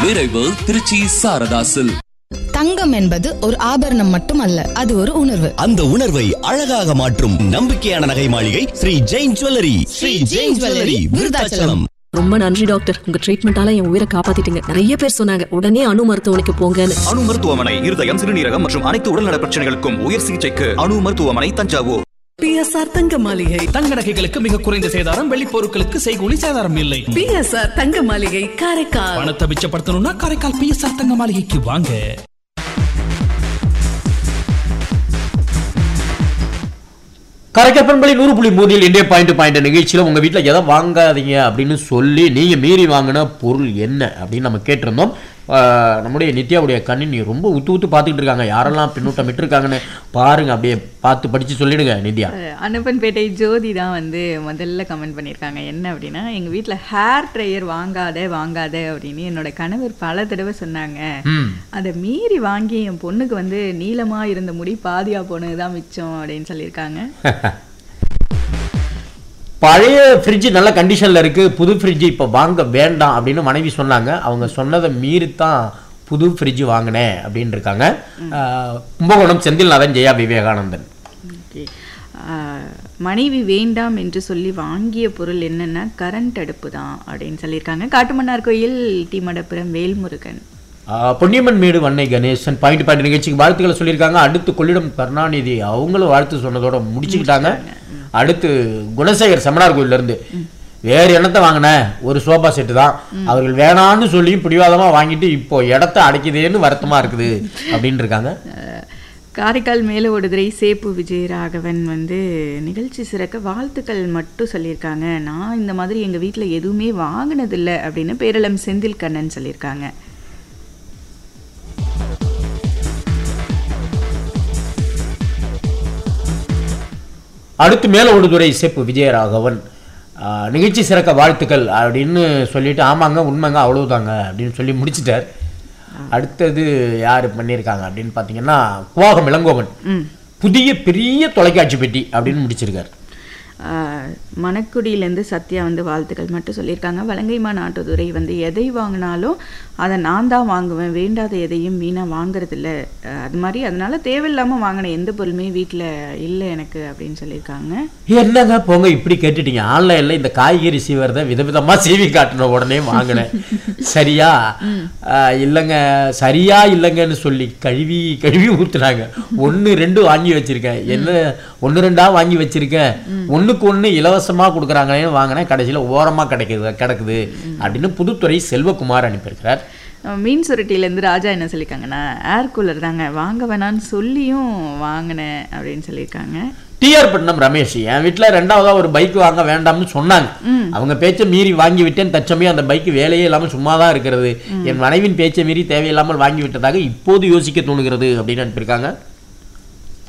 நிறைவு திருச்சி சாரதாசில் தங்கம் என்பது ஒரு ஆபரணம் மட்டுமல்ல அது ஒரு உணர்வு அந்த உணர்வை அழகாக மாற்றும் நம்பிக்கையான நகை மாளிகை ஸ்ரீ ஜெயின் ஜுவல்லரி ஸ்ரீ ஜெயின் ஜுவல்லரி விருதாச்சலம் ரொம்ப நன்றி டாக்டர் உங்க ட்ரீட்மெண்டால என் உயிரை காப்பாத்திட்டீங்க நிறைய பேர் சொன்னாங்க உடனே அணு மருத்துவமனைக்கு போங்கன்னு அணு மருத்துவமனை இருதயம் சிறுநீரகம் மற்றும் அனைத்து உடல்நல பிரச்சனைகளுக்கும் உயர் சிகிச்சைக்கு அணு மருத்துவமனை தஞ்சாவூர் பிஎஸ்ஆர் தங்க மாளிகை தங்க நகைகளுக்கு மிக குறைந்த சேதாரம் வெள்ளி பொருட்களுக்கு செய்கூலி சேதாரம் இல்லை பிஎஸ்ஆர் தங்க மாளிகை காரைக்கால் பணத்தை மிச்சப்படுத்தணும்னா காரைக்கால் பிஎஸ்ஆர் தங்க மாளிகைக்கு வாங்க கரைக்கல் பண்பலை நூறு புள்ளி மூதியில் இந்திய பாயிண்ட் பாயிண்ட் நிகழ்ச்சியில் உங்கள் வீட்டில் எதை வாங்காதீங்க அப்படின்னு சொல்லி நீங்கள் மீறி வாங்கின பொருள் என்ன அப்படின்னு நம்ம கேட்டிருந்தோம் ஆஹ் நம்முடைய நித்யாவுடைய கணினி ரொம்ப உத்து உத்து பார்த்துக்கிட்டு இருக்காங்க யாரெல்லாம் பின்னூட்டம் விட்டுருக்காங்கன்னு பாருங்க அப்படியே பார்த்து படித்து சொல்லிடுங்க நித்யா அனுப்பன்பேட்டை ஜோதி தான் வந்து முதல்ல கமெண்ட் பண்ணியிருக்காங்க என்ன அப்படின்னா எங்கள் வீட்டில் ஹேர் ட்ரையர் வாங்காத வாங்காத அப்படின்னு என்னோட கணவர் பல தடவை சொன்னாங்க ம் அதை மீறி வாங்கி என் பொண்ணுக்கு வந்து நீளமாக இருந்த முடி பாதியாக போனது தான் மிச்சம் அப்படின்னு சொல்லியிருக்காங்க பழைய ஃப்ரிட்ஜ் நல்ல கண்டிஷனில் இருக்குது புது ஃப்ரிட்ஜ் இப்போ வாங்க வேண்டாம் அப்படின்னு மனைவி சொன்னாங்க அவங்க சொன்னதை மீறித்தான் புது ஃப்ரிட்ஜ் வாங்கினேன் அப்படின்னு இருக்காங்க ஆஹ் கும்பகோணம் செந்தில்நாதன் ஜெயா விவேகானந்தன் ஓகே மனைவி வேண்டாம் என்று சொல்லி வாங்கிய பொருள் என்னன்னா கரண்ட் அடுப்பு தான் அப்படின்னு சொல்லியிருக்காங்க காட்டுமன்னார் கோயில் டி மடப்புரம் வேல்முருகன் ஆஹ் பொன்னியம்மன் மேடு வன்னை கணேசன் பாயிண்ட் பாயிண்ட் நிகழ்ச்சிக்கு வாழ்த்துக்களை சொல்லியிருக்காங்க அடுத்து கொள்ளிடம் கருணாநிதி அவங்களும் வாழ்த்து சொன்னதோட முடிச்சுக்கிட்டாங்க அடுத்து குணசேகர் செமனார் கோயில்ல இருந்து வேறு என்னத்தை வாங்கின ஒரு சோபா செட்டு தான் அவர்கள் வேணான்னு சொல்லியும் பிடிவாதமா வாங்கிட்டு இப்போ இடத்த அடைக்குதேன்னு வருத்தமா இருக்குது அப்படின்னு இருக்காங்க அஹ், காரைக்கால் மேல ஒடுதுறை சேப்பு விஜயராகவன் வந்து நிகழ்ச்சி சிறக்க வாழ்த்துக்கள் மட்டும் சொல்லியிருக்காங்க நான் இந்த மாதிரி எங்கள் வீட்டில் எதுவுமே வாங்கினதில்லை அப்படின்னு பேரளம் செந்தில் கண்ணன் சொல்லியிருக்காங்க அடுத்து மேல ஒடுதுறை செப்பு விஜயராகவன் ஆஹ் நிகழ்ச்சி சிறக்க வாழ்த்துக்கள் அப்படின்னு சொல்லிட்டு ஆமாங்க உண்மைங்க அவ்வளவுதாங்க அப்படின்னு சொல்லி முடிச்சிட்டார் அடுத்தது யார் பண்ணியிருக்காங்க அப்படின்னு பார்த்தீங்கன்னா குவாகம் இளங்கோவன் புதிய பெரிய தொலைக்காட்சி பெட்டி அப்படின்னு முடிச்சிருக்காரு ஆஹ், மணக்குடியிலேருந்து சத்யா வந்து வாழ்த்துக்கள் மட்டும் சொல்லியிருக்காங்க வலங்கைமா நாட்டுதுறை வந்து எதை வாங்கினாலும் அதை நான் தான் வாங்குவேன் வேண்டாத எதையும் வீணாக வாங்குறதில்ல அஹ், அது மாதிரி அதனால தேவையில்லாமல் வாங்கின எந்த பொருளுமே வீட்டில் இல்லை எனக்கு அப்படின்னு சொல்லியிருக்காங்க என்னங்க போங்க இப்படி கேட்டுட்டீங்க ஆன்லைன்ல இந்த காய்கறி சீவரதை விதவிதமா சீவி காட்டின உடனே வாங்கினேன் சரியா ஆஹ் இல்லைங்க சரியா இல்லைங்கன்னு சொல்லி கழுவி கழுவி ஊத்துனாங்க ஒன்று ரெண்டு வாங்கி வச்சிருக்கேன் என்ன ஒன்று ரெண்டா வாங்கி வச்சிருக்கேன் ஒண்ணுக்கு ஒண்ணு இலவசமா கொடுக்குறாங்களேன்னு வாங்கினேன் கடைசியில ஓரமா கிடைக்குது கிடக்குது அப்படின்னு புதுத்துறை செல்வகுமார் அனுப்பியிருக்கிறார் அஹ், மீன் சுருட்டியிலேருந்து ராஜா என்ன சொல்லியிருக்காங்கன்னா ஏர் கூலர் தாங்க வாங்க வேணான்னு சொல்லியும் வாங்கினேன் அப்படின்னு சொல்லியிருக்காங்க டிஆர் பட்னம் ரமேஷ் என் வீட்டில் ரெண்டாவதா ஒரு பைக் வாங்க வேண்டாம்னு சொன்னாங்க அவங்க பேச்சை மீறி வாங்கி விட்டேன் தச்சமே அந்த பைக் வேலையே இல்லாமல் சும்மா தான் இருக்கிறது என் மனைவின் பேச்சை மீறி தேவையில்லாமல் வாங்கி விட்டதாக இப்போது யோசிக்க தோணுகிறது அப்படின்னு அனுப்பியிருக்காங்க